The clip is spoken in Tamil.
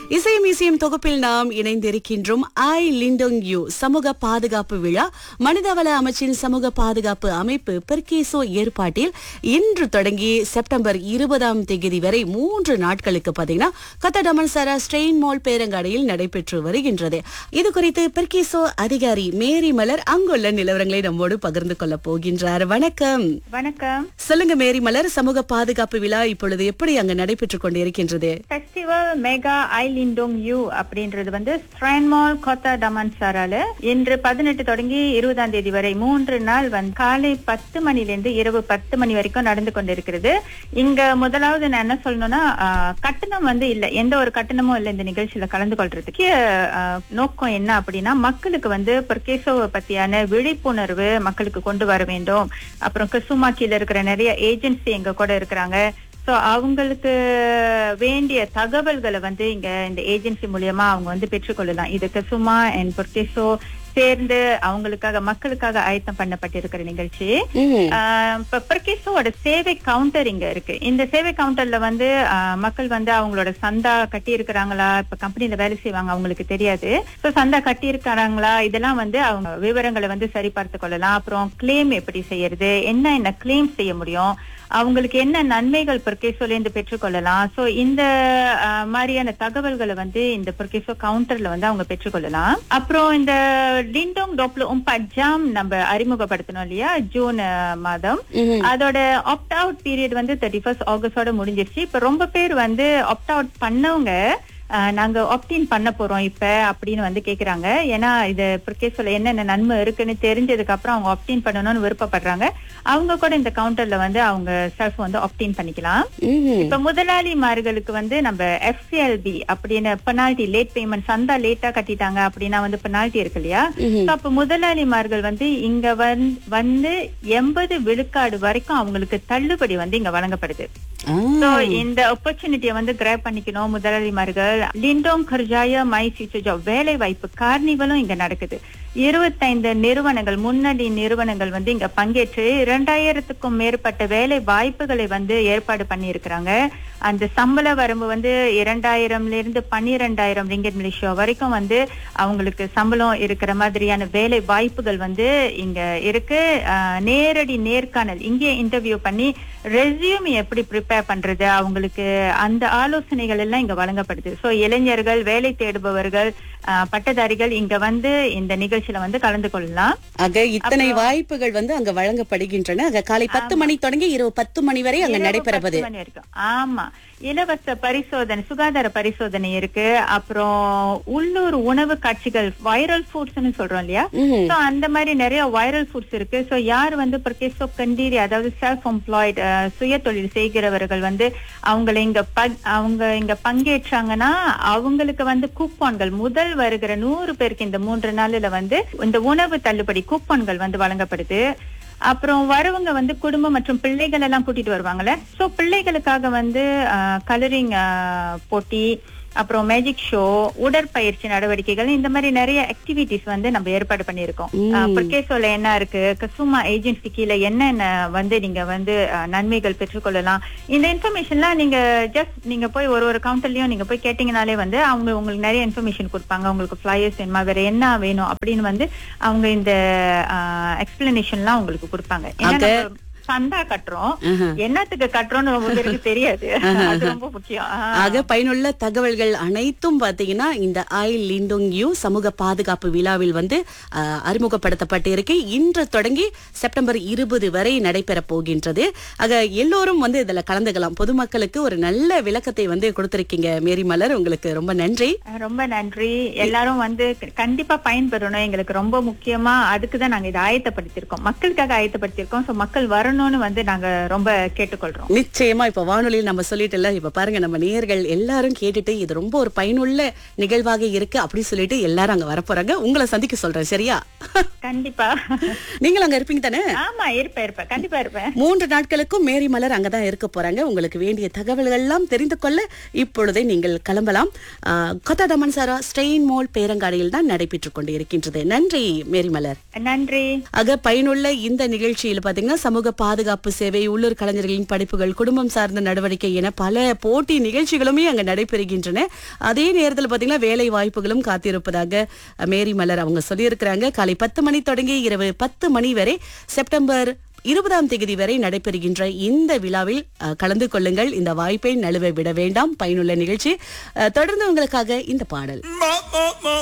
இசையும் இசையும் தொகுப்பில் நாம் இணைந்திருக்கின்றோம் ஐ லிண்டோங் யூ சமூக பாதுகாப்பு விழா மனிதவள அமைச்சின் சமூக பாதுகாப்பு அமைப்பு பெர்கேசோ ஏற்பாட்டில் இன்று தொடங்கி செப்டம்பர் இருபதாம் தேதி வரை மூன்று நாட்களுக்கு பாத்தீங்கன்னா கத்தடமன் சரா ஸ்ட்ரெயின் மால் பேரங்காடியில் நடைபெற்று வருகின்றது இது குறித்து பெர்கேசோ அதிகாரி மேரி மலர் அங்குள்ள நிலவரங்களை நம்மோடு பகிர்ந்து கொள்ள போகின்றார் வணக்கம் வணக்கம் சொல்லுங்க மேரி மலர் சமூக பாதுகாப்பு விழா இப்பொழுது எப்படி அங்க நடைபெற்றுக் கொண்டிருக்கின்றது ஃபெஸ்டிவல் மெகா ஐ லிண்டோங் யூ அப்படின்றது வந்து ஸ்ட்ரான் மால் கோத்தா டமான்சாரால இன்று பதினெட்டு தொடங்கி இருபதாம் தேதி வரை மூன்று நாள் வந்து காலை பத்து மணிலிருந்து இரவு பத்து மணி வரைக்கும் நடந்து கொண்டிருக்கிறது இங்க முதலாவது நான் என்ன சொல்லணும்னா ஆஹ், கட்டணம் வந்து இல்ல எந்த ஒரு கட்டணமும் இல்ல இந்த நிகழ்ச்சியில கலந்து கொள்றதுக்கு ஆஹ், நோக்கம் என்ன அப்படின்னா மக்களுக்கு வந்து பொர்கேசோவை பத்தியான விழிப்புணர்வு மக்களுக்கு கொண்டு வர வேண்டும் அப்புறம் கிறிஸ்துமாக்கியில இருக்கிற நிறைய ஏஜென்சி எங்க கூட இருக்கிறாங்க சோ அவங்களுக்கு வேண்டிய தகவல்களை வந்து இங்க இந்த ஏஜென்சி மூலியமா அவங்க வந்து பெற்றுக்கொள்ளலாம் இதுக்கு சும்மா அண்ட் பொர்கேசோ சேர்ந்து அவங்களுக்காக மக்களுக்காக ஆயத்தம் பண்ணப்பட்டிருக்கிற நிகழ்ச்சி ம். ஆஹ் இப்ப பொர்கேசோட சேவை கவுண்டர் இங்க இருக்கு இந்த சேவை கவுண்டர்ல வந்து ஆஹ், மக்கள் வந்து அவங்களோட சந்தா கட்டி இருக்கிறாங்களா இப்ப கம்பெனில வேலை செய்வாங்க அவங்களுக்கு தெரியாது சோ சந்தா கட்டி இருக்கிறாங்களா இதெல்லாம் வந்து அவங்க விவரங்களை வந்து சரி பார்த்து கொள்ளலாம் அப்புறம் கிளைம் எப்படி செய்யறது என்ன என்ன கிளைம் செய்ய முடியும் அவங்களுக்கு என்ன நன்மைகள் பொர்கேசோல இருந்து பெற்றுக்கொள்ளலாம் சோ இந்த ஆஹ், மாதிரியான தகவல்களை வந்து இந்த பொர்கேசோ கவுண்டர்ல வந்து அவங்க பெற்றுக்கொள்ளலாம் அப்புறம் இந்த லிண்டோங் டோப்ல உம்பட் ஜாம் நம்ம அறிமுகப்படுத்தணும் இல்லையா ஜூன் ஆஹ், மாதம் ம்ஹும். அதோட ஆப்ட் அவுட் பீரியட் வந்து தேர்ட்டி ஃபர்ஸ்ட் ஆகஸ்டோட முடிஞ்சிருச்சு இப்ப ரொம்ப பேர் வந்து ஆப்ட் அவுட் பண்ணவங்க ஆஹ், நாங்க ஆப்டின் பண்ண போறோம் இப்ப அப்படின்னு வந்து கேக்குறாங்க ஏன்னா இது பொர்கேசோல என்னென்ன நன்மை இருக்குன்னு தெரிஞ்சதுக்கு அப்புறம் அவங்க ஆப்டின் பண்ணணும்னு விருப்பப்படுறாங்க அவங்க கூட இந்த கவுண்டர்ல வந்து அவங்க செல்ஃப் வந்து ஆப்டின் பண்ணிக்கலாம் ம்ஹும். இப்ப முதலாளிமார்களுக்கு வந்து நம்ம எஃப்சிஎல்பி அப்படின்னு பெனால்டி லேட் பேமெண்ட் சந்தா லேட்டா கட்டிட்டாங்க அப்படின்னா வந்து பெனால்டி இருக்கு இல்லையா ம்ஹும். So, அப்ப முதலாளிமார்கள் வந்து இங்க வந்து வந்து எண்பது விழுக்காடு வரைக்கும் அவங்களுக்கு தள்ளுபடி வந்து இங்க வழங்கப்படுது ஆ. So, இந்த ஆப்பர்ச்சுனிட்டியை வந்து கிராப் பண்ணிக்கணும் முதலாளிமார்கள் லிண்டோங் கர்ஜாய மை ஃபியூச்சர் ஜாப் வேலை வாய்ப்பு கார்னிவலும் இங்க நடக்குது இருபத்தைந்து நிறுவனங்கள் முன்னணி நிறுவனங்கள் வந்து இங்க பங்கேற்று இரண்டாயிரத்துக்கும் மேற்பட்ட வேலை வாய்ப்புகளை வந்து ஏற்பாடு பண்ணி இருக்கிறாங்க அந்த சம்பள வரம்பு வந்து இரண்டாயிரம்ல இருந்து பன்னிரெண்டாயிரம் ரிங்கெட் மலேசியா வரைக்கும் வந்து அவங்களுக்கு சம்பளம் இருக்கிற மாதிரியான வேலை வாய்ப்புகள் வந்து இங்க இருக்கு ஆஹ், நேரடி நேர்காணல் இங்கே இன்டர்வியூ பண்ணி ரெஸ்யூம் எப்படி ப்ரிப்பேர் பண்றது அவங்களுக்கு அந்த ஆலோசனைகள் எல்லாம் இங்க வழங்கப்படுது சோ இளைஞர்கள் வேலை தேடுபவர்கள் ஆஹ், பட்டதாரிகள் இங்க வந்து இந்த நிகழ்ச்சியில வந்து கலந்து கொள்ளலாம் ஆக இத்தனை வாய்ப்புகள் வந்து அங்க வழங்கப்படுகின்றன ஆக காலை பத்து மணி தொடங்கி இரவு பத்து மணி வரை அங்க இரவு நடைபெறுவது பத்து மணி வரைக்கும். ஆமா இலவச பரிசோதனை சுகாதார பரிசோதனை இருக்கு அப்புறம் உள்ளூர் உணவு காட்சிகள் வைரல் ஃபுட்ஸ்னு சொல்றோம் இல்லையா ம்ஹும். சோ அந்த மாதிரி நிறைய வைரல் ஃபுட்ஸ் இருக்கு சோ யார் வந்து பிரகேசோ கண்டீரி அதாவது செல்ஃப் எம்ப்ளாய்டு சுய தொழில் செய்கிறவர்கள் வந்து அவங்களை இங்க ப- அவங்க இங்க பங்கேற்றாங்கன்னா அவங்களுக்கு வந்து கூப்பான்கள் முதல் வருகிற நூறு பேருக்கு இந்த மூன்று நாள்ல வந்து இந்த உணவு தள்ளுபடி கூப்பான்கள் வந்து வழங்கப்படுது அப்புறம் வரவங்க வந்து குடும்பம் மற்றும் பிள்ளைகள் எல்லாம் கூட்டிட்டு வருவாங்கல்ல சோ பிள்ளைகளுக்காக வந்து கலரிங் போட்டி அப்புறம் மேஜிக் ஷோ உடற்பயிற்சி நடவடிக்கைகள் இந்த மாதிரி நிறைய ஆக்டிவிட்டிஸ் வந்து நம்ம ஏற்பாடு பண்ணியிருக்கோம் பொர்கேசோல என்ன இருக்கு கசுமா ஏஜென்சி கீழே என்னென்ன வந்து நீங்க வந்து அஹ், நன்மைகள் பெற்றுக்கொள்ளலாம் இந்த இன்ஃபர்மேஷன்லாம் நீங்க ஜஸ்ட் நீங்க போய் ஒரு ஒரு கவுண்டர்லயும் நீங்க போய் கேட்டீங்கனாலே வந்து அவங்க உங்களுக்கு நிறைய இன்ஃபர்மேஷன் கொடுப்பாங்க உங்களுக்கு ஃபிளையர்ஸ் வேணுமா வேற என்ன வேணும் அப்படின்னு வந்து அவங்க இந்த எக்ஸ்பிளனேஷன்லாம் உங்களுக்கு கொடுப்பாங்க ஏன்னா நம்ம சந்தா கட்டுறோம் ஆஹா. என்னத்துக்கு கட்டுறோம்னு ரொம்ப பேருக்கு தெரியாது அது ரொம்ப முக்கியம் ஆ. ஆக பயனுள்ள தகவல்கள் அனைத்தும் பாத்தீங்கன்னா இந்த ஐ லிண்டோங் யூ சமூக பாதுகாப்பு விழாவில் வந்து அஹ், அறிமுகப்படுத்தப்பட்டிருக்கு இன்று தொடங்கி செப்டம்பர் இருபது வரை நடைபெற போகின்றது ஆக எல்லோரும் வந்து இதுல கலந்துக்கலாம் பொதுமக்களுக்கு ஒரு நல்ல விளக்கத்தை வந்து கொடுத்திருக்கீங்க மேரி மலர் உங்களுக்கு ரொம்ப நன்றி ரொம்ப நன்றி எல்லாரும் வந்து கண்டிப்பா பயன்பெறணும் எங்களுக்கு ரொம்ப முக்கியமா அதுக்கு தான் நாங்க இதை ஆயத்தப்படுத்தியிருக்கோம் மக்களுக்காக ஆயத்தப்படுத்தியிருக்கோம் சோ மக்கள் வரணும்னு வந்து நாங்க ரொம்ப கேட்டுக்கொள்றோம் நிச்சயமா இப்ப வானொலியில் நம்ம சொல்லிட்டு இப்ப பாருங்க நம்ம நேயர்கள் எல்லாரும் கேட்டுட்டு இது ரொம்ப ஒரு பயனுள்ள நிகழ்வாக இருக்கு அப்படி சொல்லிட்டு எல்லாரும் அங்க வரப்போறாங்க உங்களை சந்திக்க சொல்றேன் சரியா கண்டிப்பா நீங்களும் அங்க இருப்பீங்க தானே ஆமா இருப்பேன் இருப்பேன் கண்டிப்பா இருப்பேன் மூன்று நாட்களுக்கும் மேரி மலர் அங்கதான் இருக்க போறாங்க உங்களுக்கு வேண்டிய தகவல்கள் எல்லாம் தெரிந்து கொள்ள இப்பொழுதே நீங்கள் கிளம்பலாம் கொத்தா டமன்சாரா ஸ்டெயின் மால் பேரங்காடியில் தான் நடைபெற்றுக் கொண்டு இருக்கின்றது நன்றி மேரி மலர் நன்றி ஆக பயனுள்ள இந்த நிகழ்ச்சியில் பாத்தீங்கன்னா சமூக பாதுகாப்பு சேவை உள்ளூர் கலைஞர்களின் படிப்புகள் குடும்பம் சார்ந்த நடவடிக்கை என பல போட்டி நிகழ்ச்சிகளுமே அங்க நடைபெறுகின்றன அதே நேரத்தில் பாத்தீங்கன்னா வேலை வாய்ப்புகளும் காத்திருப்பதாக அஹ், மேரி மலர் அவங்க சொல்லியிருக்கிறாங்க காலை பத்து மணி தொடங்கி இரவு பத்து மணி வரை செப்டம்பர் இருபதாம் தேதி வரை நடைபெறுகின்ற இந்த விழாவில் அஹ், கலந்து கொள்ளுங்கள் இந்த வாய்ப்பை நழுவ விட வேண்டாம் பயனுள்ள நிகழ்ச்சி அஹ், தொடர்ந்து உங்களுக்காக இந்த பாடல் Ma, ma, ma,